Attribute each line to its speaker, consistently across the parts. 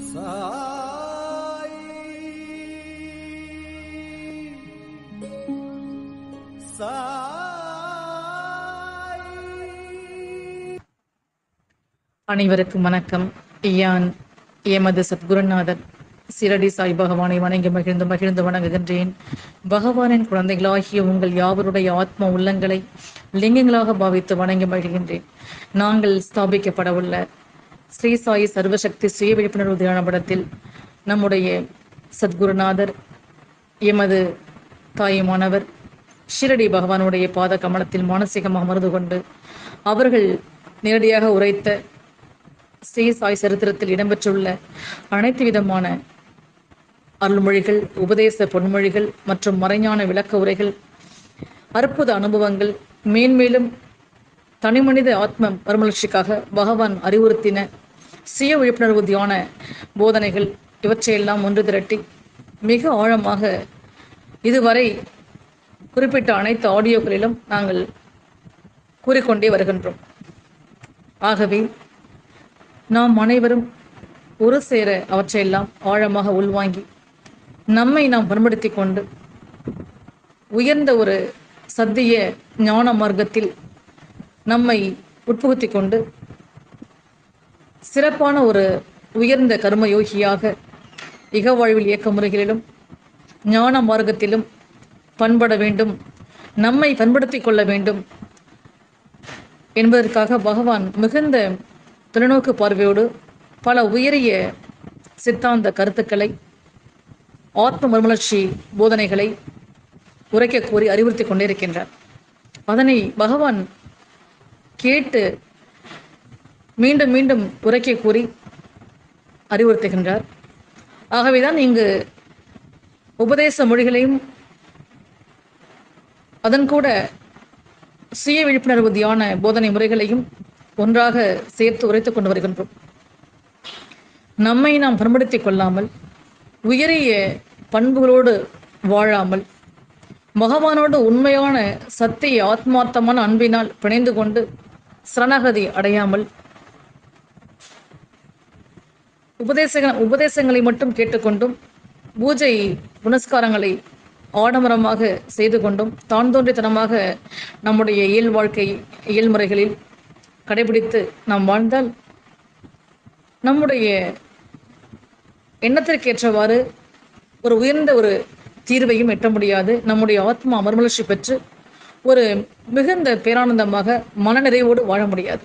Speaker 1: சாய் சாய்
Speaker 2: அனைவருக்கும் வணக்கம் யான் எமது சத்குருநாதன் சிரடி சாய் பகவானை வணங்கி மகிழ்ந்து மகிழ்ந்து வணங்குகின்றேன் பகவானின் குழந்தைகளாகிய உங்கள் யாவருடைய ஆத்ம உள்ளங்களை லிங்கங்களாக பாவித்து வணங்கி மகிழ்கின்றேன் நாங்கள் ஸ்தாபிக்கப்பட உள்ள ஸ்ரீ சாய் சர்வசக்தி சுய விழிப்புணர்வு தியான படத்தில் நம்முடைய சத்குருநாதர் எமது தாயுமானவர் ஷிரடி பகவானுடைய பாத கமலத்தில் மானசீகமாக அமர்ந்து கொண்டு அவர்கள் நேரடியாக உரைத்த ஸ்ரீ சாய் சரித்திரத்தில் இடம்பெற்றுள்ள அனைத்து விதமான அருள்மொழிகள் உபதேச பொன்மொழிகள் மற்றும் மறைஞான விளக்க உரைகள் அற்புத அனுபவங்கள் மேன்மேலும் தனிமனித ஆத்ம மறுமலர்ச்சிக்காக பகவான் அறிவுறுத்தின சுய விழிப்புணர்வு தியான போதனைகள் இவற்றையெல்லாம் ஒன்று திரட்டி மிக ஆழமாக இதுவரை குறிப்பிட்ட அனைத்து ஆடியோக்களிலும் நாங்கள் கூறிக்கொண்டே வருகின்றோம் ஆகவே நாம் அனைவரும் ஒரு சேர அவற்றையெல்லாம் ஆழமாக உள்வாங்கி நம்மை நாம் பண்படுத்தி கொண்டு உயர்ந்த ஒரு சத்திய ஞான மார்க்கத்தில் நம்மை உட்புகுத்தி கொண்டு சிறப்பான ஒரு உயர்ந்த கர்மயோகியாக இக வாழ்வில் இயக்க முறைகளிலும் ஞான மார்க்கத்திலும் பண்பட வேண்டும் நம்மை பண்படுத்திக் கொள்ள வேண்டும் என்பதற்காக பகவான் மிகுந்த தொலைநோக்கு பார்வையோடு பல உயரிய சித்தாந்த கருத்துக்களை ஆத்ம மறுமலர்ச்சி போதனைகளை உரைக்க கோரி அறிவுறுத்தி கொண்டிருக்கின்றார் அதனை பகவான் கேட்டு மீண்டும் மீண்டும் உரைக்க கூறி அறிவுறுத்துகின்றார் ஆகவேதான் இங்கு உபதேச மொழிகளையும் அதன் கூட சுய விழிப்புணர்வு தியான போதனை முறைகளையும் ஒன்றாக சேர்த்து உரைத்துக் கொண்டு வருகின்றோம் நம்மை நாம் பண்படுத்திக் கொள்ளாமல் உயரிய பண்புகளோடு வாழாமல் பகவானோடு உண்மையான சத்திய ஆத்மார்த்தமான அன்பினால் பிணைந்து கொண்டு சரணாகதி அடையாமல் உபதேச உபதேசங்களை மட்டும் கேட்டுக்கொண்டும் பூஜை புனஸ்காரங்களை ஆடம்பரமாக செய்து கொண்டும் தான் தோன்றித்தனமாக நம்முடைய இயல் வாழ்க்கை இயல்முறைகளில் கடைபிடித்து நாம் வாழ்ந்தால் நம்முடைய எண்ணத்திற்கேற்றவாறு ஒரு உயர்ந்த ஒரு தீர்வையும் எட்ட முடியாது நம்முடைய ஆத்மா அமர்மலர்ச்சி பெற்று ஒரு மிகுந்த பேரானந்தமாக மனநிறைவோடு வாழ முடியாது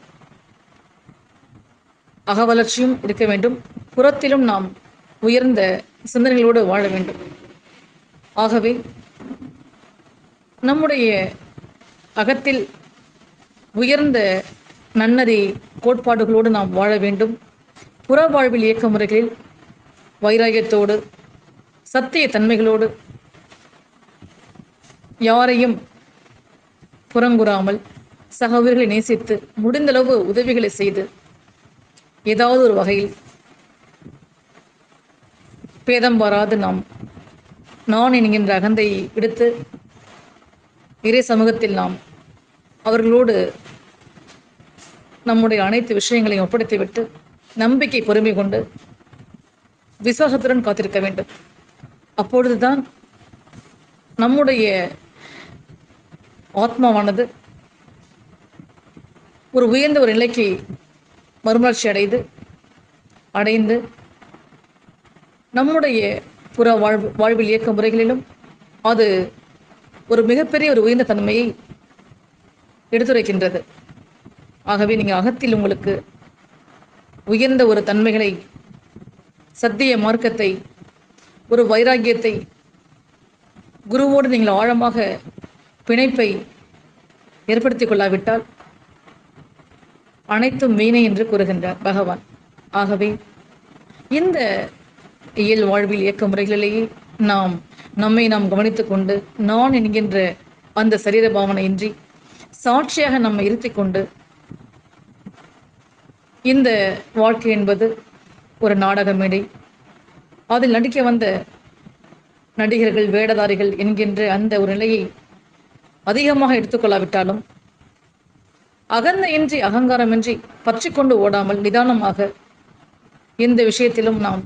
Speaker 2: அகவளர்ச்சியும் இருக்க வேண்டும் புறத்திலும் நாம் உயர்ந்த சிந்தனைகளோடு வாழ வேண்டும் ஆகவே நம்முடைய அகத்தில் உயர்ந்த நன்னறி கோட்பாடுகளோடு நாம் வாழ வேண்டும் புற வாழ்வில் இயக்க முறைகளில் வைராகியத்தோடு சத்திய தன்மைகளோடு யாரையும் புறங்குறாமல் சக உயிர்களை நேசித்து முடிந்தளவு உதவிகளை செய்து ஏதாவது ஒரு வகையில் பேதம் வராது நாம் நான் என்கின்ற அகந்தையை விடுத்து இறை சமூகத்தில் நாம் அவர்களோடு நம்முடைய அனைத்து விஷயங்களையும் ஒப்படைத்துவிட்டு நம்பிக்கை பொறுமை கொண்டு விசுவாசத்துடன் காத்திருக்க வேண்டும் அப்பொழுதுதான் நம்முடைய ஆத்மாவானது ஒரு உயர்ந்த ஒரு நிலைக்கு மறுமலர்ச்சி அடைந்து அடைந்து நம்முடைய புற வாழ்வு வாழ்வில் இயக்க முறைகளிலும் அது ஒரு மிகப்பெரிய ஒரு உயர்ந்த தன்மையை எடுத்துரைக்கின்றது ஆகவே நீங்கள் அகத்தில் உங்களுக்கு உயர்ந்த ஒரு தன்மைகளை சத்திய மார்க்கத்தை ஒரு வைராக்கியத்தை குருவோடு நீங்கள் ஆழமாக பிணைப்பை ஏற்படுத்திக் கொள்ளாவிட்டால் அனைத்தும் வீணை என்று கூறுகின்றார் பகவான் ஆகவே இந்த இயல் வாழ்வில் இயக்க முறைகளிலேயே நாம் நம்மை நாம் கவனித்துக் கொண்டு நான் என்கின்ற அந்த சரீர பாவனையின்றி சாட்சியாக நம்மை இருத்திக் கொண்டு இந்த வாழ்க்கை என்பது ஒரு நாடக மேடை அதில் நடிக்க வந்த நடிகர்கள் வேடதாரிகள் என்கின்ற அந்த ஒரு நிலையை அதிகமாக எடுத்துக்கொள்ளாவிட்டாலும் அகந்தையின்றி அகங்காரமின்றி பற்றி கொண்டு ஓடாமல் நிதானமாக இந்த விஷயத்திலும் நாம்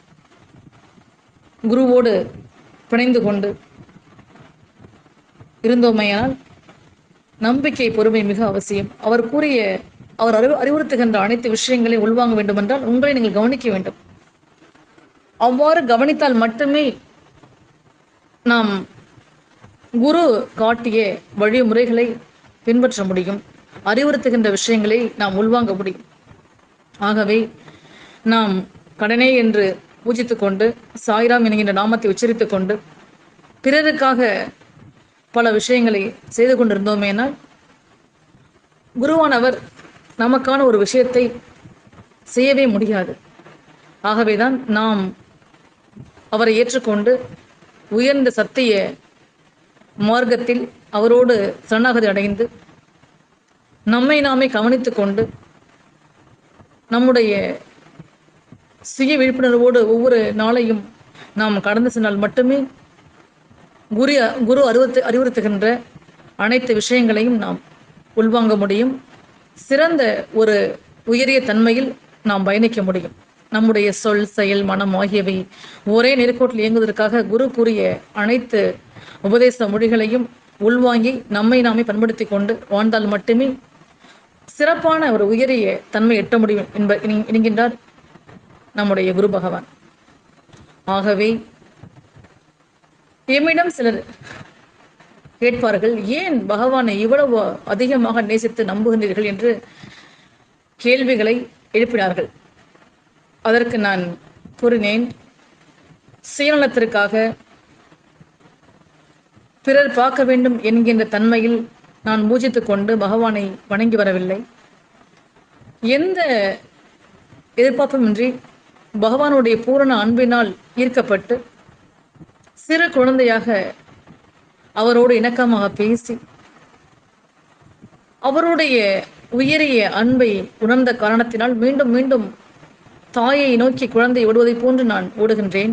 Speaker 2: குருவோடு பிணைந்து கொண்டு இருந்தோமையானால் நம்பிக்கை பொறுமை மிக அவசியம் அவர் கூறிய அவர் அறிவு அறிவுறுத்துகின்ற அனைத்து விஷயங்களையும் உள்வாங்க வேண்டுமென்றால் உங்களை நீங்கள் கவனிக்க வேண்டும் அவ்வாறு கவனித்தால் மட்டுமே நாம் குரு காட்டிய வழிமுறைகளை பின்பற்ற முடியும் அறிவுறுத்துகின்ற விஷயங்களை நாம் உள்வாங்க முடியும் ஆகவே நாம் கடனே என்று பூஜித்துக் கொண்டு சாய்ராம் என்கின்ற நாமத்தை உச்சரித்துக் கொண்டு பிறருக்காக பல விஷயங்களை செய்து கொண்டிருந்தோமேனால் குருவானவர் நமக்கான ஒரு விஷயத்தை செய்யவே முடியாது ஆகவேதான் நாம் அவரை ஏற்றுக்கொண்டு உயர்ந்த சத்திய மார்க்கத்தில் அவரோடு சரணாகதி அடைந்து நம்மை நாமே கவனித்துக் கொண்டு நம்முடைய சுய விழிப்புணர்வோடு ஒவ்வொரு நாளையும் நாம் கடந்து சென்றால் மட்டுமே குரு குரு அறிவுறுத்து அறிவுறுத்துகின்ற அனைத்து விஷயங்களையும் நாம் உள்வாங்க முடியும் சிறந்த ஒரு உயரிய தன்மையில் நாம் பயணிக்க முடியும் நம்முடைய சொல் செயல் மனம் ஆகியவை ஒரே நேர்கோட்டில் இயங்குவதற்காக குரு கூறிய அனைத்து உபதேச மொழிகளையும் உள்வாங்கி நம்மை நாமே பண்படுத்தி கொண்டு வாழ்ந்தால் மட்டுமே சிறப்பான ஒரு உயரிய தன்மை எட்ட முடியும் என்ப என்கின்- என்கின்றார் நம்முடைய குரு பகவான் ஆகவே எம்மிடம் சிலர் கேட்பார்கள் ஏன் பகவானை இவ்வளவு அதிகமாக நேசித்து நம்புகின்றீர்கள் என்று கேள்விகளை எழுப்பினார்கள் அதற்கு நான் கூறினேன் சுயநலத்திற்காக பிறர் பார்க்க வேண்டும் என்கின்ற தன்மையில் நான் பூஜித்துக் கொண்டு பகவானை வணங்கி வரவில்லை எந்த எதிர்பார்ப்புமின்றி பகவானுடைய பூரண அன்பினால் ஈர்க்கப்பட்டு சிறு குழந்தையாக அவரோடு இணக்கமாக பேசி அவருடைய உயரிய அன்பை உணர்ந்த காரணத்தினால் மீண்டும் மீண்டும் தாயை நோக்கி குழந்தை ஓடுவதைப் போன்று நான் ஓடுகின்றேன்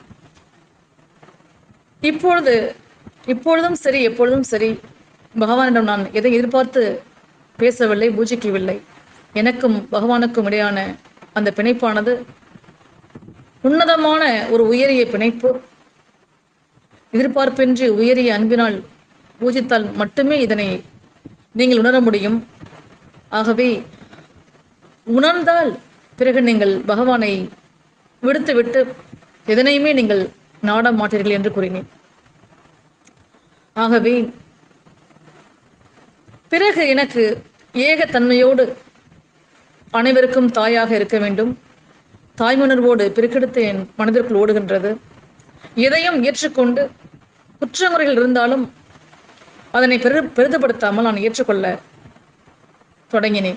Speaker 2: இப்பொழுது இப்பொழுதும் சரி எப்பொழுதும் சரி பகவானிடம் நான் எதை எதிர்பார்த்து பேசவில்லை பூஜிக்கவில்லை எனக்கும் பகவானுக்கும் இடையான அந்த பிணைப்பானது உன்னதமான ஒரு உயரிய பிணைப்பு எதிர்பார்ப்பின்றி உயரிய அன்பினால் பூஜித்தால் மட்டுமே இதனை நீங்கள் உணர முடியும் ஆகவே உணர்ந்தால் பிறகு நீங்கள் பகவானை விடுத்துவிட்டு எதனையுமே நீங்கள் நாட மாட்டீர்கள் என்று கூறினேன் ஆகவே பிறகு எனக்கு ஏகத்தன்மையோடு அனைவருக்கும் தாயாக இருக்க வேண்டும் தாய்மணர்வோடு பெருக்கெடுத்து என் மனதிற்குள் ஓடுகின்றது எதையும் ஏற்றுக்கொண்டு குற்றமுறைகள் இருந்தாலும் அதனை பெரு பெரிதுபடுத்தாமல் நான் ஏற்றுக்கொள்ள தொடங்கினேன்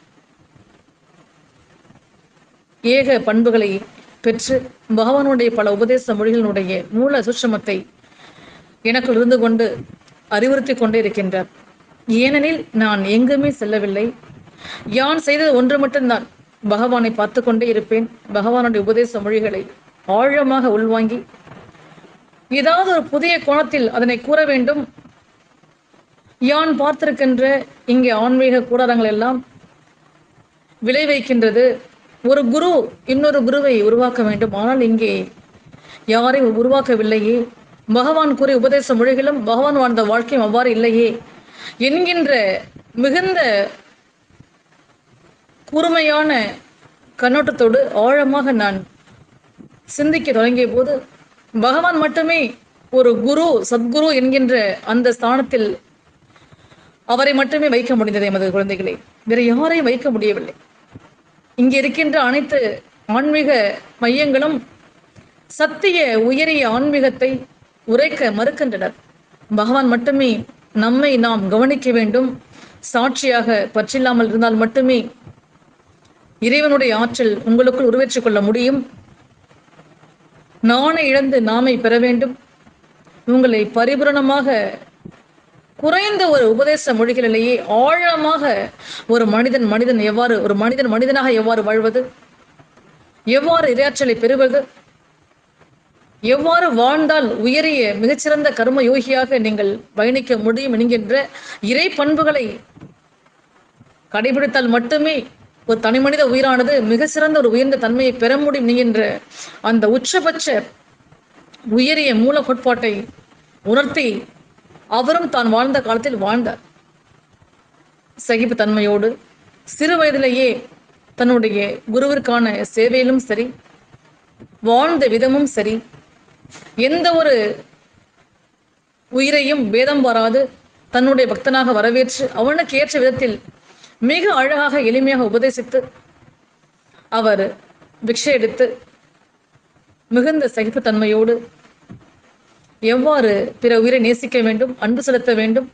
Speaker 2: ஏக பண்புகளை பெற்று பகவானுடைய பல உபதேச மொழிகளினுடைய மூல சூட்சமத்தை எனக்குள் இருந்து கொண்டு அறிவுறுத்தி கொண்டே இருக்கின்றார் ஏனெனில் நான் எங்குமே செல்லவில்லை யான் செய்தது ஒன்று மட்டும்தான் பகவானை பார்த்து கொண்டே இருப்பேன் பகவானுடைய உபதேச மொழிகளை ஆழமாக உள்வாங்கி ஏதாவது ஒரு புதிய கோணத்தில் அதனை கூற வேண்டும் யான் பார்த்திருக்கின்ற இங்கே ஆன்மீக கூடாரங்கள் எல்லாம் விளை வைக்கின்றது ஒரு குரு இன்னொரு குருவை உருவாக்க வேண்டும் ஆனால் இங்கே யாரையும் உருவாக்கவில்லையே பகவான் கூறிய உபதேச மொழிகளும் பகவான் வாழ்ந்த வாழ்க்கையும் அவ்வாறு இல்லையே என்கின்ற மிகுந்த கூர்மையான கண்ணோட்டத்தோடு ஆழமாக நான் சிந்திக்க தொடங்கிய போது பகவான் மட்டுமே ஒரு குரு சத்குரு என்கின்ற அந்த ஸ்தானத்தில் அவரை மட்டுமே வைக்க முடிந்தது எமது குழந்தைகளை வேற யாரையும் வைக்க முடியவில்லை இங்கே இருக்கின்ற அனைத்து ஆன்மீக மையங்களும் சத்திய உயரிய ஆன்மீகத்தை உரைக்க மறுக்கின்றனர் பகவான் மட்டுமே நம்மை நாம் கவனிக்க வேண்டும் சாட்சியாக பற்றில்லாமல் இருந்தால் மட்டுமே இறைவனுடைய ஆற்றல் உங்களுக்குள் உருவேற்றிக் கொள்ள முடியும் நாணை இழந்து நாமை பெற வேண்டும் உங்களை பரிபூரணமாக குறைந்த ஒரு உபதேச மொழிகளிலேயே ஆழமாக ஒரு மனிதன் மனிதன் எவ்வாறு ஒரு மனிதன் மனிதனாக எவ்வாறு வாழ்வது எவ்வாறு இரையாற்றலை பெறுவது எவ்வாறு வாழ்ந்தால் உயரிய மிகச்சிறந்த கர்ம யோகியாக நீங்கள் பயணிக்க முடியும் என்கின்ற இறை பண்புகளை கடைபிடித்தால் மட்டுமே ஒரு தனி மனித உயிரானது மிக சிறந்த ஒரு உயர்ந்த தன்மையை பெற முடியும் என்கின்ற அந்த உச்சபட்ச உயரிய மூல கோட்பாட்டை உணர்த்தி அவரும் தான் வாழ்ந்த காலத்தில் வாழ்ந்தார் சகிப்பு தன்மையோடு சிறு வயதிலேயே தன்னுடைய குருவிற்கான சேவையிலும் சரி வாழ்ந்த விதமும் சரி எந்த ஒரு உயிரையும் பேதம் வராது தன்னுடைய பக்தனாக வரவேற்று அவனுக்கு ஏற்ற விதத்தில் மிக அழகாக எளிமையாக உபதேசித்து அவர் பிக்ஷை எடுத்து மிகுந்த சகிப்புத்தன்மையோடு எவ்வாறு பிற உயிரை நேசிக்க வேண்டும் அன்பு செலுத்த வேண்டும்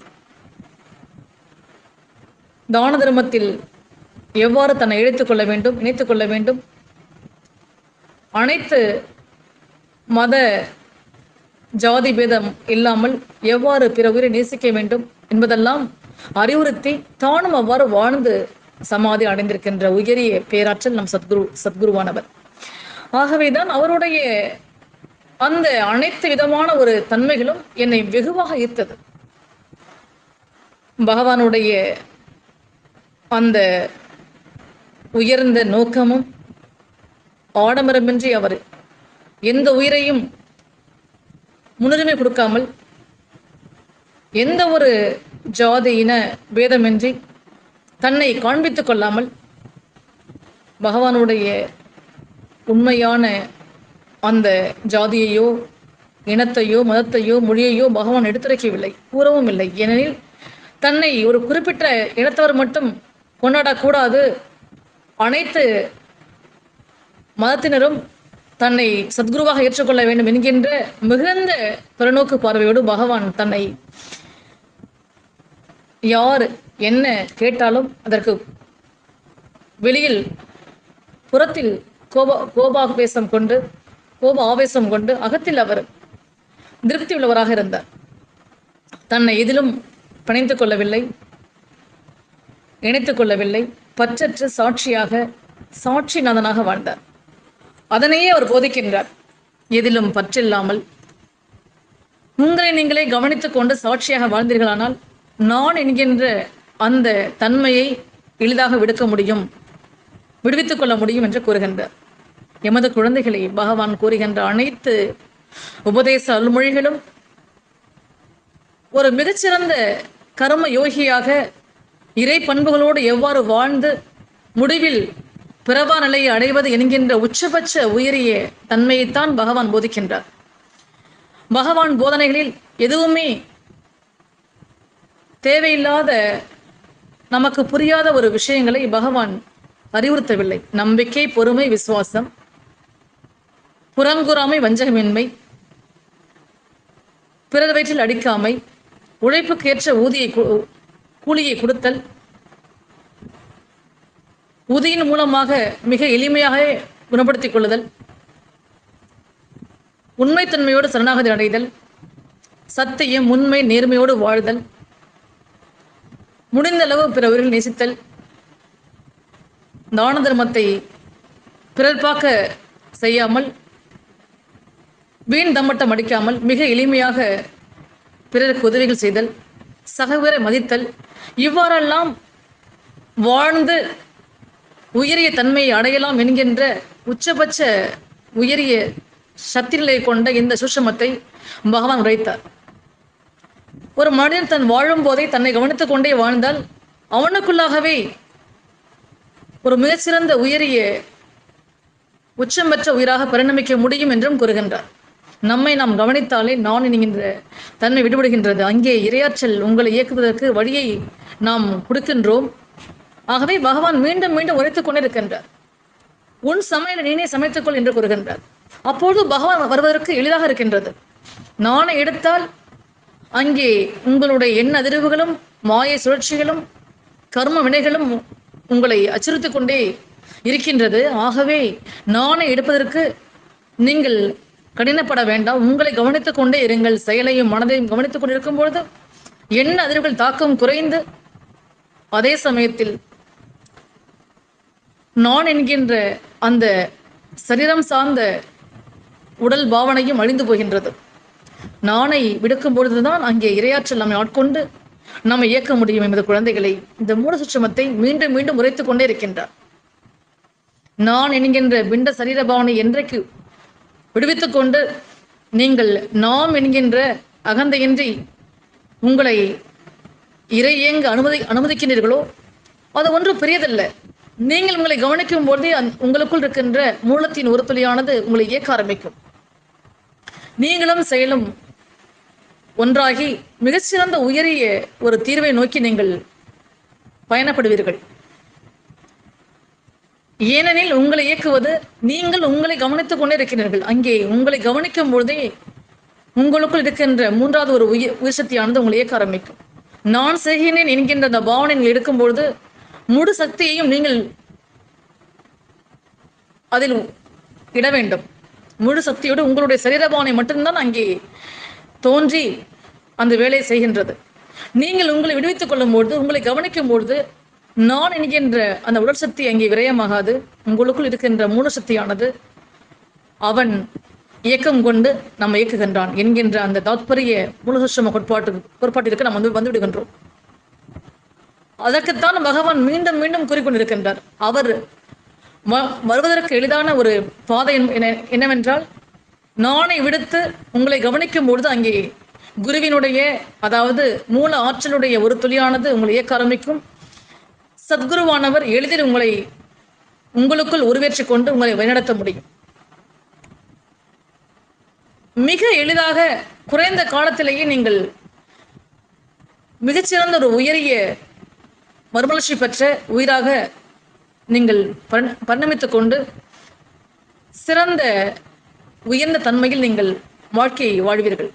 Speaker 2: தான தர்மத்தில் எவ்வாறு தன்னை இழைத்துக் கொள்ள வேண்டும் இணைத்துக் கொள்ள வேண்டும் அனைத்து மத ஜாதி பேதம் இல்லாமல் எவ்வாறு பிற உயிரை நேசிக்க வேண்டும் என்பதெல்லாம் அறிவுறுத்தி தானும் அவ்வாறு வாழ்ந்து சமாதி அடைந்திருக்கின்ற உயரிய பேராற்றல் நம் சத்குரு சத்குருவானவர் ஆகவேதான் அவருடைய அந்த அனைத்து விதமான ஒரு தன்மைகளும் என்னை வெகுவாக ஈர்த்தது பகவானுடைய அந்த உயர்ந்த நோக்கமும் ஆடம்பரமின்றி அவர் எந்த உயிரையும் முன்னுரிமை கொடுக்காமல் எந்த ஒரு ஜாதி இன பேதமின்றி தன்னை காண்பித்துக் கொள்ளாமல் பகவானுடைய உண்மையான அந்த ஜாதியையோ இனத்தையோ மதத்தையோ மொழியையோ பகவான் எடுத்துரைக்கவில்லை கூறவும் இல்லை ஏனெனில் தன்னை ஒரு குறிப்பிட்ட இனத்தவர் மட்டும் கொண்டாடக்கூடாது அனைத்து மதத்தினரும் தன்னை சத்குருவாக ஏற்றுக்கொள்ள வேண்டும் என்கின்ற மிகுந்த தொலைநோக்கு பார்வையோடு பகவான் தன்னை யார் என்ன கேட்டாலும் அதற்கு வெளியில் புறத்தில் கோப கோபாவேசம் கொண்டு கோப ஆவேசம் கொண்டு அகத்தில் அவர் திருப்தி உள்ளவராக இருந்தார் தன்னை எதிலும் பிணைத்துக் கொள்ளவில்லை இணைத்துக் கொள்ளவில்லை பற்றற்று சாட்சியாக சாட்சிநாதனாக வாழ்ந்தார் அதனையே அவர் போதிக்கின்றார் எதிலும் பற்றில்லாமல் உங்களை நீங்களே கவனித்துக் கொண்டு சாட்சியாக வாழ்ந்தீர்களானால் நான் என்கின்ற அந்த தன்மையை எளிதாக விடுக்க முடியும் விடுவித்துக் கொள்ள முடியும் என்று கூறுகின்றார் எமது குழந்தைகளை பகவான் கூறுகின்ற அனைத்து உபதேச அருள்மொழிகளும் ஒரு மிகச்சிறந்த கர்ம யோகியாக இறை பண்புகளோடு எவ்வாறு வாழ்ந்து முடிவில் பிறவா நிலையை அடைவது என்கின்ற உச்சபட்ச உயரிய தன்மையைத்தான் பகவான் போதிக்கின்றார் பகவான் போதனைகளில் எதுவுமே தேவையில்லாத நமக்கு புரியாத ஒரு விஷயங்களை பகவான் அறிவுறுத்தவில்லை நம்பிக்கை பொறுமை விசுவாசம் புறங்குறாமை வஞ்சகமின்மை பிறர் வயிற்றில் அடிக்காமை உழைப்புக்கேற்ற ஊதியை கு- கூலியை கொடுத்தல் ஊதியின் மூலமாக மிக எளிமையாக குணப்படுத்திக் கொள்ளுதல் உண்மைத்தன்மையோடு சரணாகதி அடைதல் சத்தியம் உண்மை நேர்மையோடு வாழ்தல் முடிந்த அளவு பிற உயிர்கள் நேசித்தல் தான தர்மத்தை பிறர் பார்க்க செய்யாமல் வீண் தம்மட்டம் அடிக்காமல் மிக எளிமையாக பிறருக்கு உதவிகள் செய்தல் சகவரை மதித்தல் இவ்வாறெல்லாம் வாழ்ந்து உயரிய தன்மையை அடையலாம் என்கின்ற உச்சபட்ச உயரிய சக்தி நிலை கொண்ட இந்த சுஷமத்தை பகவான் உரைத்தார் ஒரு மனிதன் தன் வாழும் போதே தன்னை கவனித்துக் கொண்டே வாழ்ந்தால் அவனுக்குள்ளாகவே ஒரு மிகச்சிறந்த உயரிய உச்சம் பெற்ற உயிராக பரிணமிக்க முடியும் என்றும் கூறுகின்றார் நம்மை நாம் கவனித்தாலே நான் என்கின்ற தன்மை விடுபடுகின்றது அங்கே இரையாற்றல் உங்களை இயக்குவதற்கு வழியை நாம் கொடுக்கின்றோம் ஆகவே பகவான் மீண்டும் மீண்டும் உரைத்துக் கொண்டிருக்கின்றார் உன் சமையலை நீனே சமைத்துக்கொள் என்று கூறுகின்றார் அப்பொழுது பகவான் வருவதற்கு எளிதாக இருக்கின்றது நாணை எடுத்தால் அங்கே உங்களுடைய எண்ண அதிர்வுகளும் மாய சுழற்சிகளும் கர்ம வினைகளும் உங்களை அச்சுறுத்திக் கொண்டே இருக்கின்றது ஆகவே நாணை எடுப்பதற்கு நீங்கள் கடினப்பட வேண்டாம் உங்களை கவனித்துக் கொண்டே இருங்கள் செயலையும் மனதையும் கவனித்துக் கொண்டிருக்கும் பொழுது எண்ண அதிர்வுகள் தாக்கம் குறைந்து அதே சமயத்தில் நான் என்கின்ற அந்த சரீரம் சார்ந்த உடல் பாவனையும் அழிந்து போகின்றது நானை விடுக்கும் பொழுதுதான் அங்கே இரையாற்றல் நம்மை ஆட்கொண்டு நம்மை இயக்க முடியும் எமது குழந்தைகளை இந்த மூல சுற்றமத்தை மீண்டும் மீண்டும் உரைத்துக் கொண்டே இருக்கின்றார் நான் என்கின்ற பிண்ட சரீர பாவனை என்றைக்கு விடுவித்துக் கொண்டு நீங்கள் நாம் என்கின்ற அகந்தையின்றி உங்களை இறை இயங்க அனுமதி அனுமதிக்கின்றீர்களோ அது ஒன்றும் பெரியதல்ல நீங்கள் உங்களை கவனிக்கும் போதே அந்த- உங்களுக்குள் இருக்கின்ற மூலத்தின் ஒரு துளியானது உங்களை இயக்க ஆரம்பிக்கும் நீங்களும் செயலும் ஒன்றாகி மிகச்சிறந்த உயரிய ஒரு தீர்வை நோக்கி நீங்கள் பயணப்படுவீர்கள் ஏனெனில் உங்களை இயக்குவது நீங்கள் உங்களை கவனித்துக் கொண்டே இருக்கிறீர்கள் அங்கே உங்களை கவனிக்கும் பொழுதே உங்களுக்குள் இருக்கின்ற மூன்றாவது ஒரு உயிர் உயிர் சக்தியானது உங்களை இயக்க ஆரம்பிக்கும் நான் செய்கிறேன் என்கின்ற அந்த பாவனை நீங்கள் எடுக்கும் பொழுது முழு சக்தியையும் நீங்கள் அதில் இட வேண்டும் முழு சக்தியோடு உங்களுடைய சரீர பாவனை மட்டும்தான் அங்கே தோன்றி அந்த வேலையை செய்கின்றது நீங்கள் உங்களை விடுவித்துக் கொள்ளும் பொழுது உங்களை கவனிக்கும் பொழுது நான் என்கின்ற அந்த உடல் சக்தி அங்கே விரயமாகாது உங்களுக்குள் இருக்கின்ற மூல சக்தியானது அவன் இயக்கம் கொண்டு நம்ம இயக்குகின்றான் என்கின்ற அந்த தாத்பரிய மூலசுஷம கோட்பாட்டு கோட்பாட்டிற்கு நாம் வந்து வந்து விடுகின்றோம் அதற்குத்தான் பகவான் மீண்டும் மீண்டும் கூறிக்கொண்டிருக்கின்றார் அவர் வ- வருவதற்கு எளிதான ஒரு பாதை என்ன- என்ன- என்னவென்றால் நானை விடுத்து உங்களை கவனிக்கும் பொழுது அங்கே குருவினுடைய அதாவது மூல ஆற்றலுடைய ஒரு துளியானது உங்களை இயக்க ஆரம்பிக்கும் சத்குருவானவர் எளிதில் உங்களை உங்களுக்குள் உருவேற்றிக் கொண்டு உங்களை வழிநடத்த முடியும் மிக எளிதாக குறைந்த காலத்திலேயே நீங்கள் மிகச்சிறந்த ஒரு உயரிய மறுமலர்ச்சி பெற்ற உயிராக நீங்கள் பரிண- பரிணமித்துக் கொண்டு சிறந்த உயர்ந்த தன்மையில் நீங்கள் வாழ்க்கையை வாழ்வீர்கள்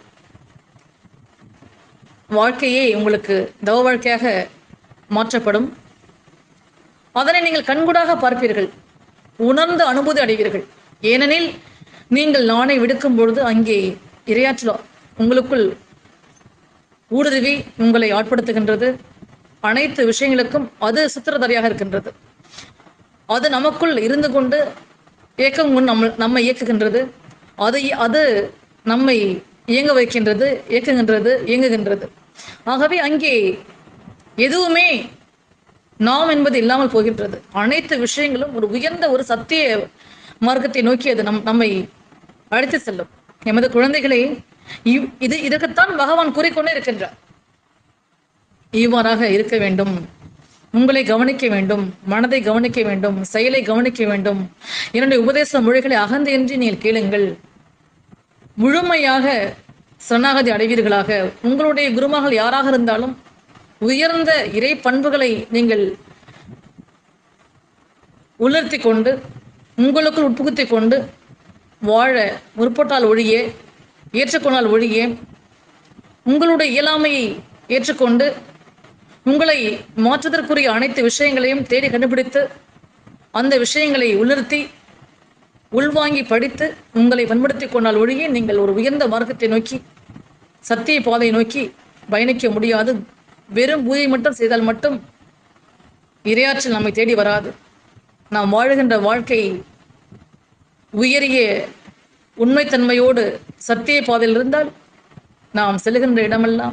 Speaker 2: வாழ்க்கையே உங்களுக்கு தவ வாழ்க்கையாக மாற்றப்படும் அதனை நீங்கள் கண்கூடாக பார்ப்பீர்கள் உணர்ந்து அனுபூதி அடைவீர்கள் ஏனெனில் நீங்கள் நாணை விடுக்கும் பொழுது அங்கே இரையாற்றல் உங்களுக்குள் ஊடுருவி உங்களை ஆட்படுத்துகின்றது அனைத்து விஷயங்களுக்கும் அது சித்திரதாரியாக இருக்கின்றது அது நமக்குள் இருந்து கொண்டு இயக்கம் கொண்டு நம்ம நம்மை இயக்குகின்றது அது அது நம்மை இயங்க வைக்கின்றது இயக்குகின்றது இயங்குகின்றது ஆகவே அங்கே எதுவுமே நாம் என்பது இல்லாமல் போகின்றது அனைத்து விஷயங்களும் ஒரு உயர்ந்த ஒரு சத்திய மார்க்கத்தை நோக்கி அது நம் நம்மை அழைத்து செல்லும் எமது குழந்தைகளை இவ்- இது இதற்குத்தான் பகவான் கூறிக்கொண்டே இருக்கின்றார் இவ்வாறாக இருக்க வேண்டும் உங்களை கவனிக்க வேண்டும் மனதை கவனிக்க வேண்டும் செயலை கவனிக்க வேண்டும் என்னுடைய உபதேச மொழிகளை அகந்தையின்றி நீங்கள் கேளுங்கள் முழுமையாக சரணாகதி அடைவீர்களாக உங்களுடைய குருமகள் யாராக இருந்தாலும் உயர்ந்த இறை பண்புகளை நீங்கள் உலர்த்தி கொண்டு உங்களுக்குள் உட்புகுத்திக் கொண்டு வாழ முற்பட்டால் ஒழிய ஏற்றுக்கொண்டால் ஒழிய உங்களுடைய இயலாமையை ஏற்றுக்கொண்டு உங்களை மாற்றுவதற்குரிய அனைத்து விஷயங்களையும் தேடி கண்டுபிடித்து அந்த விஷயங்களை உணர்த்தி உள்வாங்கி படித்து உங்களை பண்படுத்திக் கொண்டால் ஒழிய நீங்கள் ஒரு உயர்ந்த மார்க்கத்தை நோக்கி சத்திய பாதையை நோக்கி பயணிக்க முடியாது வெறும் பூஜை மட்டும் செய்தால் மட்டும் இரையாற்றல் நம்மை தேடி வராது நாம் வாழுகின்ற வாழ்க்கை உயரிய உண்மைத்தன்மையோடு சத்திய பாதையில் இருந்தால் நாம் செல்கின்ற இடமெல்லாம்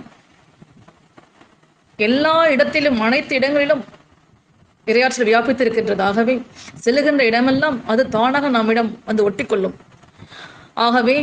Speaker 2: எல்லா இடத்திலும் அனைத்து இடங்களிலும் இரையாற்றல் வியாபித்திருக்கின்றது ஆகவே செல்லுகின்ற இடமெல்லாம் அது தானாக நம்மிடம் வந்து ஒட்டிக்கொள்ளும் ஆகவே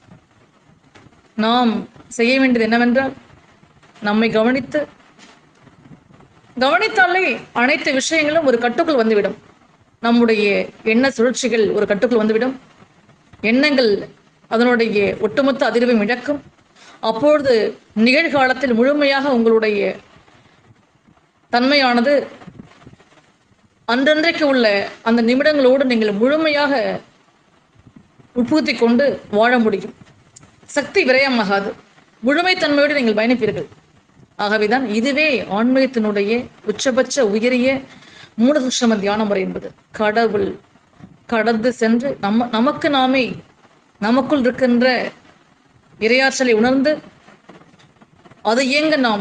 Speaker 2: நாம் செய்ய வேண்டியது என்னவென்றால் நம்மை கவனித்து கவனித்தாலே அனைத்து விஷயங்களும் ஒரு கட்டுக்குள் வந்துவிடும் நம்முடைய எண்ண சுழற்சிகள் ஒரு கட்டுக்குள் வந்துவிடும் எண்ணங்கள் அதனுடைய ஒட்டுமொத்த அதிர்வையும் இழக்கும் அப்பொழுது நிகழ்காலத்தில் முழுமையாக உங்களுடைய தன்மையானது அன்றன்றைக்கு உள்ள அந்த நிமிடங்களோடு நீங்கள் முழுமையாக உட்புகுத்திக் கொண்டு வாழ முடியும் சக்தி விரயமாகாது முழுமைத்தன்மையோடு நீங்கள் பயணிப்பீர்கள் ஆகவேதான் இதுவே ஆன்மீகத்தினுடைய உச்சபட்ச உயரிய மூலசுஷம தியான முறை என்பது கடவுள் கடந்து சென்று நம்ம நமக்கு நாமே நமக்குள் இருக்கின்ற இரையாற்றலை உணர்ந்து அது இயங்க நாம்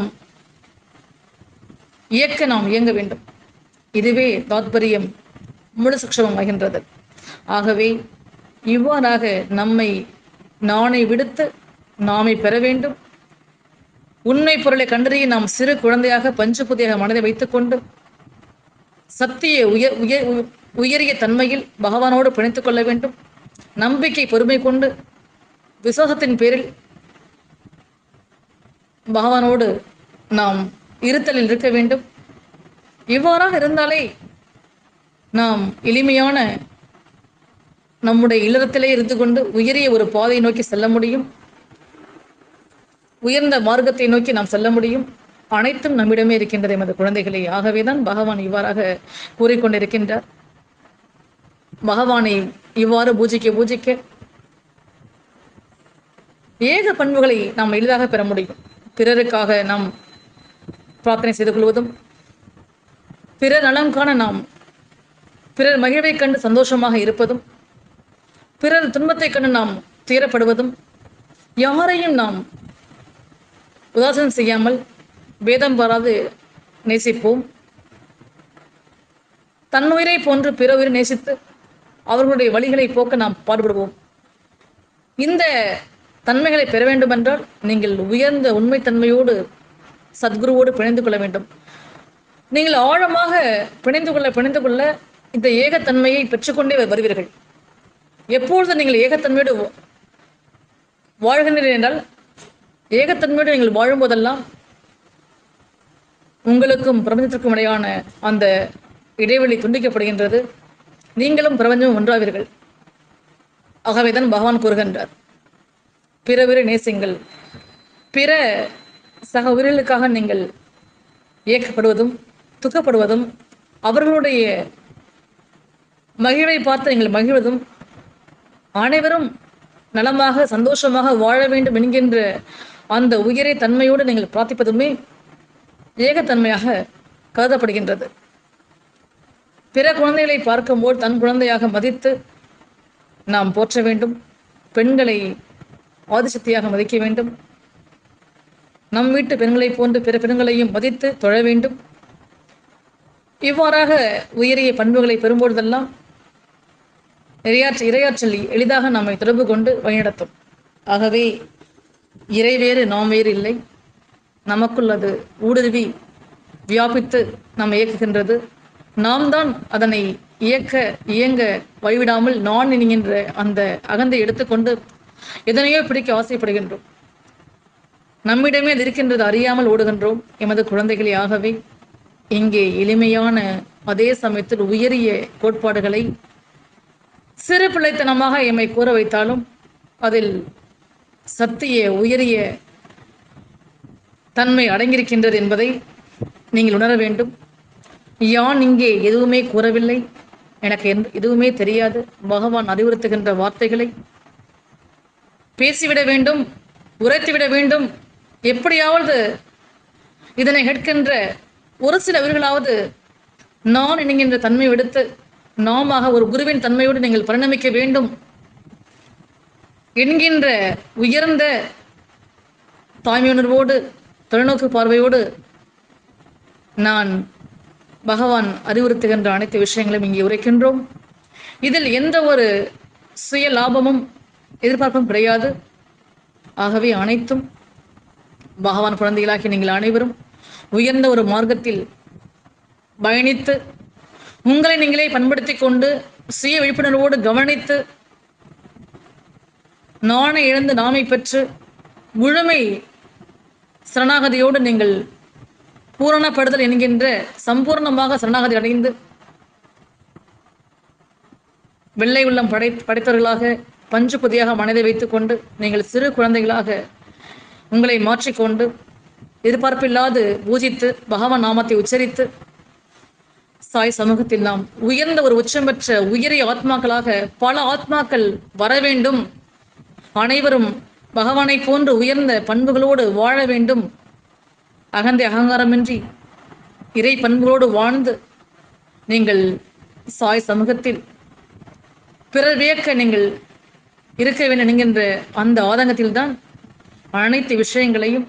Speaker 2: இயக்க நாம் இயங்க வேண்டும் இதுவே தாத்பரியம் முழு சுக்ஷமமாகின்றது ஆகவே இவ்வாறாக நம்மை நாணை விடுத்து நாமை பெற வேண்டும் உண்மை பொருளை கண்டறிய நாம் சிறு குழந்தையாக பஞ்சு புதியாக மனதை வைத்துக்கொண்டு சக்தியை உயர் உயர் உயரிய தன்மையில் பகவானோடு பிணைத்துக் கொள்ள வேண்டும் நம்பிக்கை பொறுமை கொண்டு விசுவாசத்தின் பேரில் பகவானோடு நாம் இருத்தலில் இருக்க வேண்டும் இவ்வாறாக இருந்தாலே நாம் எளிமையான நம்முடைய இல்லறத்திலே இருந்து கொண்டு உயரிய ஒரு பாதையை நோக்கி செல்ல முடியும் உயர்ந்த மார்க்கத்தை நோக்கி நாம் செல்ல முடியும் அனைத்தும் நம்மிடமே இருக்கின்றது எமது குழந்தைகளே ஆகவேதான் பகவான் இவ்வாறாக கூறிக்கொண்டிருக்கின்றார் பகவானை இவ்வாறு பூஜிக்க பூஜிக்க ஏக பண்புகளை நாம் எளிதாக பெற முடியும் பிறருக்காக நாம் பிரார்த்தனை செய்து கொள்வதும் பிறர் நலம் காண நாம் பிறர் மகிழ்வை கண்டு சந்தோஷமாக இருப்பதும் பிறர் துன்பத்தை கண்டு நாம் துயரப்படுவதும் யாரையும் நாம் உதாசனம் செய்யாமல் பேதம் பாராது நேசிப்போம் தன்னுயிரை போன்று பிற உயிரை நேசித்து அவர்களுடைய வழிகளை போக்க நாம் பாடுபடுவோம் இந்த தன்மைகளை பெற வேண்டுமென்றால் நீங்கள் உயர்ந்த உண்மைத்தன்மையோடு சத்குருவோடு பிணைந்து கொள்ள வேண்டும் நீங்கள் ஆழமாக பிணைந்து கொள்ள பிணைந்து கொள்ள இந்த ஏகத்தன்மையை பெற்றுக்கொண்டே வருவீர்கள் எப்பொழுது நீங்கள் ஏகத்தன்மையோடு வா- வாழ்கின்றீர்கள் என்றால் ஏகத்தன்மையோடு நீங்கள் வாழும்போதெல்லாம் உங்களுக்கும் பிரபஞ்சத்திற்கும் இடையான அந்த இடைவெளி துண்டிக்கப்படுகின்றது நீங்களும் பிரபஞ்சமும் ஒன்றாவீர்கள் ஆகவேதான் பகவான் கூறுகின்றார் பிற உயிரை நேசிங்கள் பிற சக உயிர்களுக்காக நீங்கள் இயக்கப்படுவதும் துக்கப்படுவதும் அவர்களுடைய மகிழ்வை பார்த்து நீங்கள் மகிழ்வதும் அனைவரும் நலமாக சந்தோஷமாக வாழ வேண்டும் என்கின்ற அந்த உயரிய தன்மையோடு நீங்கள் பிரார்த்திப்பதுமே ஏகத்தன்மையாக கருதப்படுகின்றது பிற குழந்தைகளை பார்க்கும்போது தன் குழந்தையாக மதித்து நாம் போற்ற வேண்டும் பெண்களை ஆதிசக்தியாக மதிக்க வேண்டும் நம் வீட்டு பெண்களைப் போன்று பிற பெண்களையும் மதித்து தொழ வேண்டும் இவ்வாறாக உயரிய பண்புகளை பெறும்பொழுதெல்லாம் இரையாற்ற இரையாற்றல் எளிதாக நம்மை தொடர்பு கொண்டு வழிநடத்தும் ஆகவே இறை வேறு நாம் வேறு இல்லை நமக்குள் அது ஊடுருவி வியாபித்து நம்மை இயக்குகின்றது நாம் தான் அதனை இயக்க இயங்க வழிவிடாமல் நான் என்கின்ற அந்த அகந்தை எடுத்துக்கொண்டு எதனையோ பிடிக்க ஆசைப்படுகின்றோம் நம்மிடமே அது இருக்கின்றது அறியாமல் ஓடுகின்றோம் எமது குழந்தைகளே ஆகவே இங்கே எளிமையான அதே சமயத்தில் உயரிய கோட்பாடுகளை சிறு பிள்ளைத்தனமாக எம்மை கூற வைத்தாலும் அதில் சத்திய உயரிய தன்மை அடங்கியிருக்கின்றது என்பதை நீங்கள் உணர வேண்டும் யான் இங்கே எதுவுமே கூறவில்லை எனக்கு எந்த எதுவுமே தெரியாது பகவான் அறிவுறுத்துகின்ற வார்த்தைகளை பேசிவிட வேண்டும் உரைத்துவிட வேண்டும் எப்படியாவது இதனை கேட்கின்ற ஒரு சில உயிர்களாவது நான் என்கின்ற தன்மை எடுத்து நாமாக ஒரு குருவின் தன்மையோடு நீங்கள் பரிணமிக்க வேண்டும் என்கின்ற உயர்ந்த தாய்மையுணர்வோடு தொலைநோக்கு பார்வையோடு நான் பகவான் அறிவுறுத்துகின்ற அனைத்து விஷயங்களையும் இங்கே உரைக்கின்றோம் இதில் எந்த ஒரு சுய லாபமும் எதிர்பார்ப்பும் கிடையாது ஆகவே அனைத்தும் பகவான் குழந்தைகளாகி நீங்கள் அனைவரும் உயர்ந்த ஒரு மார்க்கத்தில் பயணித்து உங்களை நீங்களே பண்படுத்திக் கொண்டு சுய விழிப்புணர்வோடு கவனித்து நாணை இழந்து நாமை பெற்று முழுமை சரணாகதியோடு நீங்கள் பூரணப்படுதல் என்கின்ற சம்பூர்ணமாக சரணாகதி அடைந்து வெள்ளை உள்ளம் படை படைத்தவர்களாக பஞ்சு புதியாக மனதை வைத்துக்கொண்டு நீங்கள் சிறு குழந்தைகளாக உங்களை மாற்றிக்கொண்டு எதிர்பார்ப்பில்லாது பூஜித்து பகவான் நாமத்தை உச்சரித்து சாய் சமூகத்தில் நாம் உயர்ந்த ஒரு உச்சம் பெற்ற உயரிய ஆத்மாக்களாக பல ஆத்மாக்கள் வர வேண்டும் அனைவரும் பகவானை போன்று உயர்ந்த பண்புகளோடு வாழ வேண்டும் அகந்தை அகங்காரமின்றி இறை பண்புகளோடு வாழ்ந்து நீங்கள் சாய் சமூகத்தில் பிறர் வியக்க நீங்கள் இருக்க வேண்டும் என்கின்ற அந்த ஆதங்கத்தில்தான் அனைத்து விஷயங்களையும்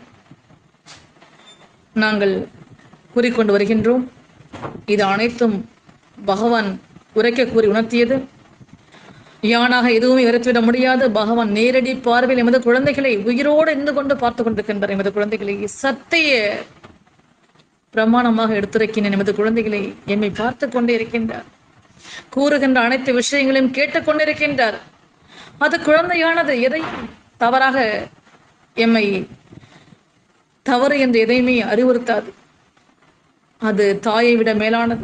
Speaker 2: நாங்கள் கூறிக்கொண்டு வருகின்றோம் இது அனைத்தும் பகவான் உரைக்க கூறி உணர்த்தியது யானாக எதுவுமே உரைத்துவிட முடியாது பகவான் நேரடி பார்வையில் எமது குழந்தைகளை உயிரோடு இருந்து கொண்டு பார்த்து கொண்டிருக்கின்றார் எமது குழந்தைகளை சத்திய பிரமாணமாக எடுத்துரைக்கின்ற எமது குழந்தைகளை எம்மை பார்த்து கொண்டே இருக்கின்றார் கூறுகின்ற அனைத்து விஷயங்களையும் கேட்டுக்கொண்டிருக்கின்றார் அது குழந்தையானது எதையும் தவறாக எம்மை தவறு என்று எதையுமே அறிவுறுத்தாது அது தாயை விட மேலானது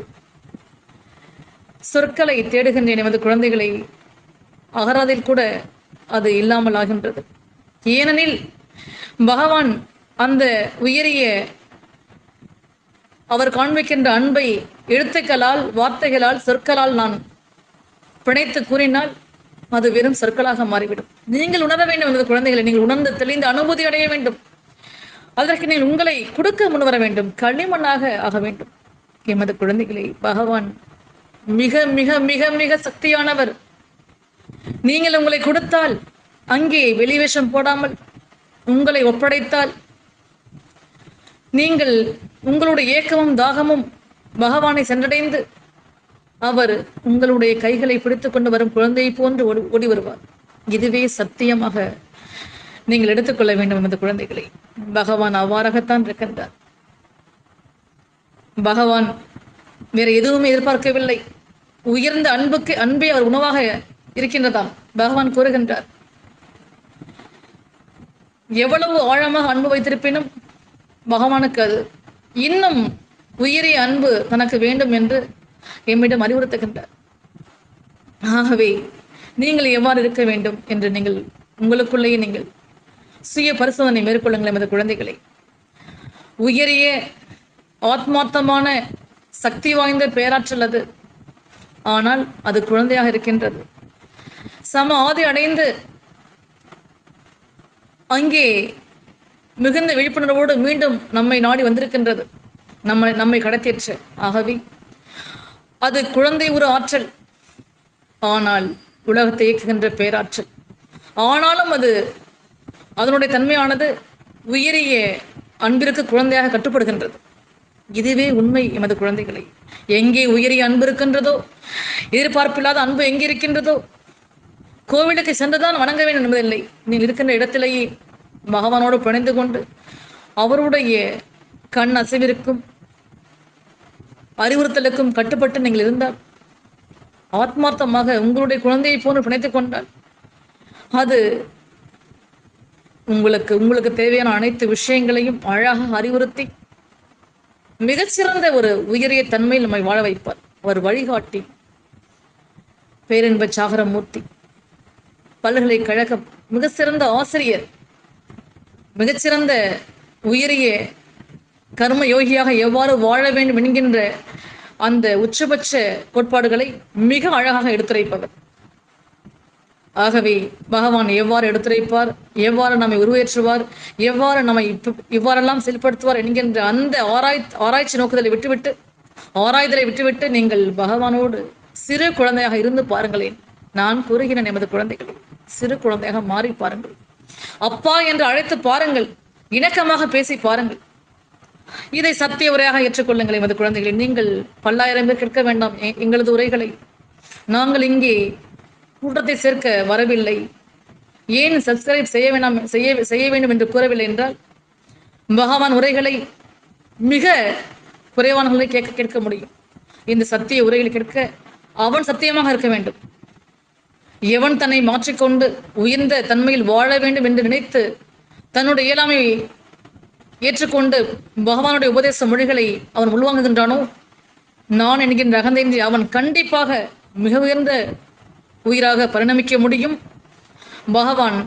Speaker 2: சொற்களை தேடுகின்ற எமது குழந்தைகளை அகராதில் கூட அது இல்லாமல் ஆகின்றது ஏனெனில் பகவான் அந்த உயரிய அவர் காண்பிக்கின்ற அன்பை எழுத்துக்களால் வார்த்தைகளால் சொற்களால் நான் பிணைத்து கூறினால் அது வெறும் சொற்களாக மாறிவிடும் நீங்கள் உணர வேண்டும் எனது குழந்தைகளை நீங்கள் உணர்ந்து தெளிந்து அனுபூதி அடைய வேண்டும் அதற்கு நீங்கள் உங்களை கொடுக்க முன்வர வேண்டும் களிமண்ணாக ஆக வேண்டும் எமது குழந்தைகளை பகவான் மிக மிக மிக மிக சக்தியானவர் நீங்கள் உங்களை கொடுத்தால் அங்கே வெளிவேஷம் போடாமல் உங்களை ஒப்படைத்தால் நீங்கள் உங்களுடைய ஏக்கமும் தாகமும் பகவானை சென்றடைந்து அவர் உங்களுடைய கைகளை பிடித்துக் கொண்டு வரும் குழந்தையை போன்று ஓடி ஓடி வருவார் இதுவே சத்தியமாக நீங்கள் எடுத்துக்கொள்ள வேண்டும் எமது குழந்தைகளை பகவான் அவ்வாறாகத்தான் இருக்கின்றார் பகவான் வேற எதுவுமே எதிர்பார்க்கவில்லை உயர்ந்த அன்புக்கு அன்பே அவர் உணவாக இருக்கின்றதாம் பகவான் கூறுகின்றார் எவ்வளவு ஆழமாக அன்பு வைத்திருப்பினும் பகவானுக்கு அது இன்னும் உயரிய அன்பு தனக்கு வேண்டும் என்று எம்மிடம் அறிவுறுத்துகின்றார் ஆகவே நீங்கள் எவ்வாறு இருக்க வேண்டும் என்று நீங்கள் உங்களுக்குள்ளேயே நீங்கள் சுய பரிசோதனை மேற்கொள்ளுங்கள் எமது குழந்தைகளை உயரிய ஆத்மார்த்தமான சக்தி வாய்ந்த பேராற்றல் அது ஆனால் அது குழந்தையாக இருக்கின்றது சம ஆதி அடைந்து அங்கே மிகுந்த விழிப்புணர்வோடு மீண்டும் நம்மை நாடி வந்திருக்கின்றது நம்மை நம்மை கடத்திற்று ஆகவே அது குழந்தை ஒரு ஆற்றல் ஆனால் உலகத்தை இயக்குகின்ற பேராற்றல் ஆனாலும் அது அதனுடைய தன்மையானது உயரிய அன்பிற்கு குழந்தையாக கட்டுப்படுகின்றது இதுவே உண்மை எமது குழந்தைகளை எங்கே உயரிய அன்பு இருக்கின்றதோ எதிர்பார்ப்பில்லாத அன்பு எங்கே இருக்கின்றதோ கோவிலுக்கு சென்றுதான் வணங்க வேண்டும் என்பதில்லை நீ இருக்கின்ற இடத்திலேயே பகவானோடு பிணைந்து கொண்டு அவருடைய கண் அசைவிற்கும் அறிவுறுத்தலுக்கும் கட்டுப்பட்டு நீங்கள் இருந்தால் ஆத்மார்த்தமாக உங்களுடைய குழந்தையை போன்று பிணைத்துக் கொண்டால் அது உங்களுக்கு உங்களுக்கு தேவையான அனைத்து விஷயங்களையும் அழகாக அறிவுறுத்தி மிகச்சிறந்த ஒரு உயரிய தன்மையில் நம்மை வாழ வைப்பார் அவர் வழிகாட்டி பேரின்ப சாகரமூர்த்தி பல்கலைக்கழகம் மிக சிறந்த ஆசிரியர் மிகச்சிறந்த உயரிய கர்ம யோகியாக எவ்வாறு வாழ வேண்டும் என்கின்ற அந்த உச்சபட்ச கோட்பாடுகளை மிக அழகாக எடுத்துரைப்பவர் ஆகவே பகவான் எவ்வாறு எடுத்துரைப்பார் எவ்வாறு நம்மை உருவேற்றுவார் எவ்வாறு நம்மை இப்ப- இவ்வாறெல்லாம் செயல்படுத்துவார் என்கின்ற அந்த ஆராய் ஆராய்ச்சி நோக்குதலை விட்டுவிட்டு ஆராய்தலை விட்டுவிட்டு நீங்கள் பகவானோடு சிறு குழந்தையாக இருந்து பாருங்களேன் நான் கூறுகிறேன் எமது குழந்தைகள் சிறு குழந்தையாக மாறி பாருங்கள் அப்பா என்று அழைத்து பாருங்கள் இணக்கமாக பேசி பாருங்கள் இதை சத்திய உரையாக ஏற்றுக்கொள்ளுங்கள் எமது குழந்தைகளை நீங்கள் பல்லாயிரம் பேர் கேட்க வேண்டாம் எ- எங்களது உரைகளை நாங்கள் இங்கே கூட்டத்தை சேர்க்க வரவில்லை ஏன் சப்ஸ்கிரைப் செய்ய வேண்டாம் செய்ய செய்ய வேண்டும் என்று கூறவில்லை என்றால் பகவான் உரைகளை மிக குறைவானவர்களை கேட்க கேட்க முடியும் இந்த சத்திய உரைகளை கேட்க அவன் சத்தியமாக இருக்க வேண்டும் எவன் தன்னை மாற்றிக்கொண்டு உயர்ந்த தன்மையில் வாழ வேண்டும் என்று நினைத்து தன்னுடைய இயலாமையை ஏற்றுக்கொண்டு பகவானுடைய உபதேச மொழிகளை அவன் உள்வாங்குகின்றானோ நான் என்கின்ற அகந்தையின்றி அவன் கண்டிப்பாக மிக உயர்ந்த உயிராக பரிணமிக்க முடியும் பகவான்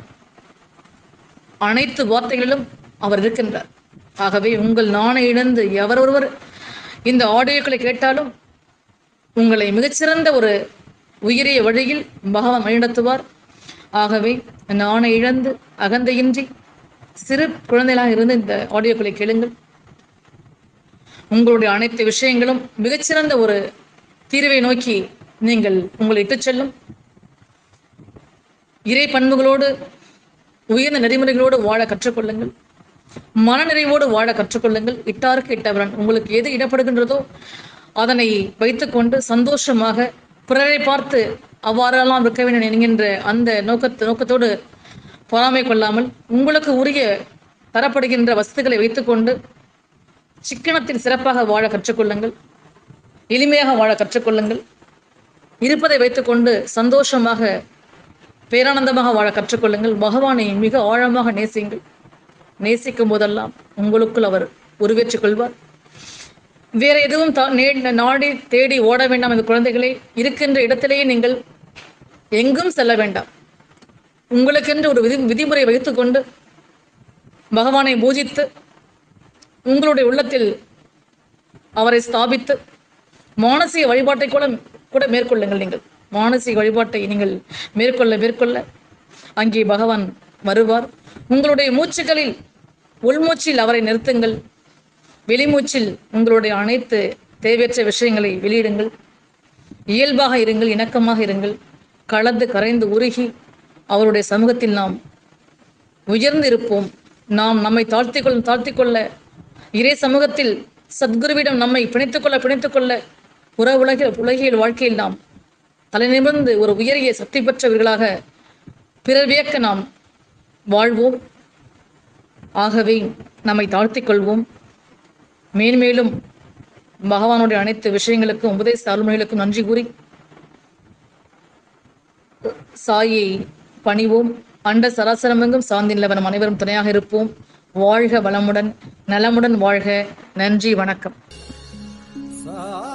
Speaker 2: அனைத்து வார்த்தைகளிலும் அவர் இருக்கின்றார் ஆகவே உங்கள் நாணை இழந்து எவர் ஒருவர் இந்த ஆடியோக்களை கேட்டாலும் உங்களை மிகச்சிறந்த ஒரு உயரிய வழியில் பகவான் வழிநடத்துவார் ஆகவே நாணை இழந்து அகந்தையின்றி சிறு குழந்தைகளாக இருந்து இந்த ஆடியோக்களை கேளுங்கள் உங்களுடைய அனைத்து விஷயங்களும் மிகச்சிறந்த ஒரு தீர்வை நோக்கி நீங்கள் உங்களை இட்டுச் செல்லும் இறை பண்புகளோடு உயர்ந்த நெறிமுறைகளோடு வாழ கற்றுக்கொள்ளுங்கள் மனநிறைவோடு வாழ கற்றுக்கொள்ளுங்கள் இட்டாருக்கு இட்டவரன் உங்களுக்கு எது இடப்படுகின்றதோ அதனை வைத்துக்கொண்டு சந்தோஷமாக பிறரை பார்த்து அவ்வாறெல்லாம் இருக்க வேண்டும் என்கின்ற அந்த நோக்கத்து நோக்கத்தோடு பொறாமை கொள்ளாமல் உங்களுக்கு உரிய தரப்படுகின்ற வசதிகளை வைத்துக்கொண்டு சிக்கனத்தில் சிறப்பாக வாழ கற்றுக்கொள்ளுங்கள் எளிமையாக வாழ கற்றுக்கொள்ளுங்கள் இருப்பதை வைத்துக்கொண்டு சந்தோஷமாக பேரானந்தமாக வாழ கற்றுக்கொள்ளுங்கள் பகவானை மிக ஆழமாக நேசியுங்கள் நேசிக்கும் போதெல்லாம் உங்களுக்குள் அவர் உருவேற்றுக் கொள்வார் வேற எதுவும் தா- நே- நாடி தேடி ஓட வேண்டாம் இந்த குழந்தைகளே இருக்கின்ற இடத்திலேயே நீங்கள் எங்கும் செல்ல வேண்டாம் உங்களுக்கென்று ஒரு விதி விதிமுறை வைத்துக்கொண்டு பகவானை பூஜித்து உங்களுடைய உள்ளத்தில் அவரை ஸ்தாபித்து மானசீக வழிபாட்டை கூட கூட மேற்கொள்ளுங்கள் நீங்கள் மானசீக வழிபாட்டை நீங்கள் மேற்கொள்ள மேற்கொள்ள அங்கே பகவான் வருவார் உங்களுடைய மூச்சுகளில் உள்மூச்சில் அவரை நிறுத்துங்கள் வெளிமூச்சில் உங்களுடைய அனைத்து தேவையற்ற விஷயங்களை வெளியிடுங்கள் இயல்பாக இருங்கள் இணக்கமாக இருங்கள் கலந்து கரைந்து உருகி அவருடைய சமூகத்தில் நாம் உயர்ந்து இருப்போம் நாம் நம்மை தாழ்த்திக் கொள்ள தாழ்த்திக் கொள்ள இறை சமூகத்தில் சத்குருவிடம் நம்மை பிணைத்துக் கொள்ள பிணைத்துக் கொள்ள புற உலக உலகியல் வாழ்க்கையில் நாம் தலைநிமிர்ந்து ஒரு உயரிய சக்தி பெற்றவர்களாக பிறர் வியக்க நாம் வாழ்வோம் ஆகவே நம்மை தாழ்த்திக் கொள்வோம் மேன்மேலும் பகவானுடைய அனைத்து விஷயங்களுக்கும் உபதேச அருள்மொழிகளுக்கும் நன்றி கூறி சாயை பணிவோம் அண்ட சராசரமெங்கும் சாந்தி நிலவரம் அனைவரும் துணையாக இருப்போம் வாழ்க வளமுடன் நலமுடன் வாழ்க நன்றி வணக்கம்
Speaker 1: சா